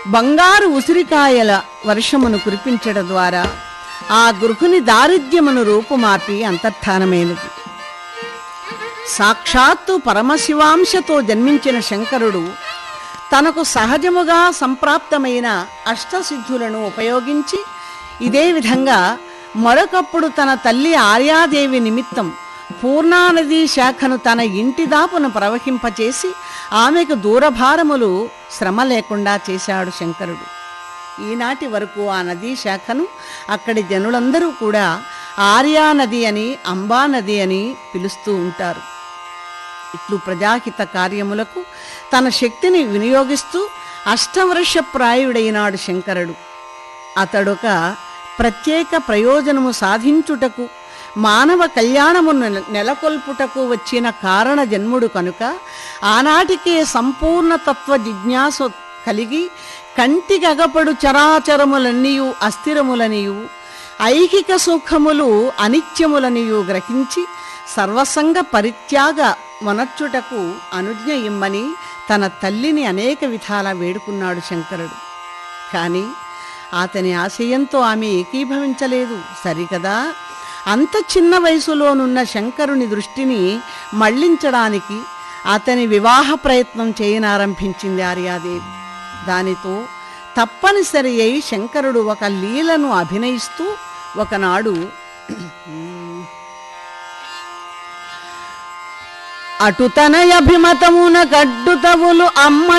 బంగారు ఉసిరికాయల వర్షమును కురిపించడం ద్వారా ఆ గృహుని దారిద్ర్యమును రూపుమాపి అంతర్ధానమైనది సాక్షాత్తు పరమశివాంశతో జన్మించిన శంకరుడు తనకు సహజముగా సంప్రాప్తమైన అష్టసిద్ధులను ఉపయోగించి ఇదే విధంగా మరొకప్పుడు తన తల్లి ఆర్యాదేవి నిమిత్తం పూర్ణానదీ శాఖను తన ఇంటి దాపును ప్రవహింపచేసి ఆమెకు దూరభారములు శ్రమ లేకుండా చేశాడు శంకరుడు ఈనాటి వరకు ఆ నదీ శాఖను అక్కడి జనులందరూ కూడా ఆర్యా నది అని అంబా నది అని పిలుస్తూ ఉంటారు ఇట్లు ప్రజాహిత కార్యములకు తన శక్తిని వినియోగిస్తూ అష్టవర్షప్రాయుడైనాడు శంకరుడు అతడొక ప్రత్యేక ప్రయోజనము సాధించుటకు మానవ కళ్యాణము నెల- నెలకొల్పుటకు వచ్చిన కారణ జన్ముడు కనుక ఆనాటికే సంపూర్ణ తత్వ జిజ్ఞాసు కలిగి కంటికగపడు చరాచరములన్నీయు అస్థిరములనియు ఐహిక సుఖములు అనిత్యములనియు గ్రహించి సర్వసంగ పరిత్యాగ మొనర్చుటకు అనుజ్ఞ ఇమ్మని తన తల్లిని అనేక విధాల వేడుకున్నాడు శంకరుడు కానీ అతని ఆశయంతో ఆమె ఏకీభవించలేదు సరికదా అంత చిన్న వయసులోనున్న శంకరుని దృష్టిని మళ్లించడానికి అతని వివాహ ప్రయత్నం చేయనారంభించింది ఆర్యాదేవి దానితో తప్పనిసరి అయి శంకరుడు ఒక లీలను అభినయిస్తూ ఒకనాడు అటు తన అభిమతమున గడ్డుతవులు అమ్మ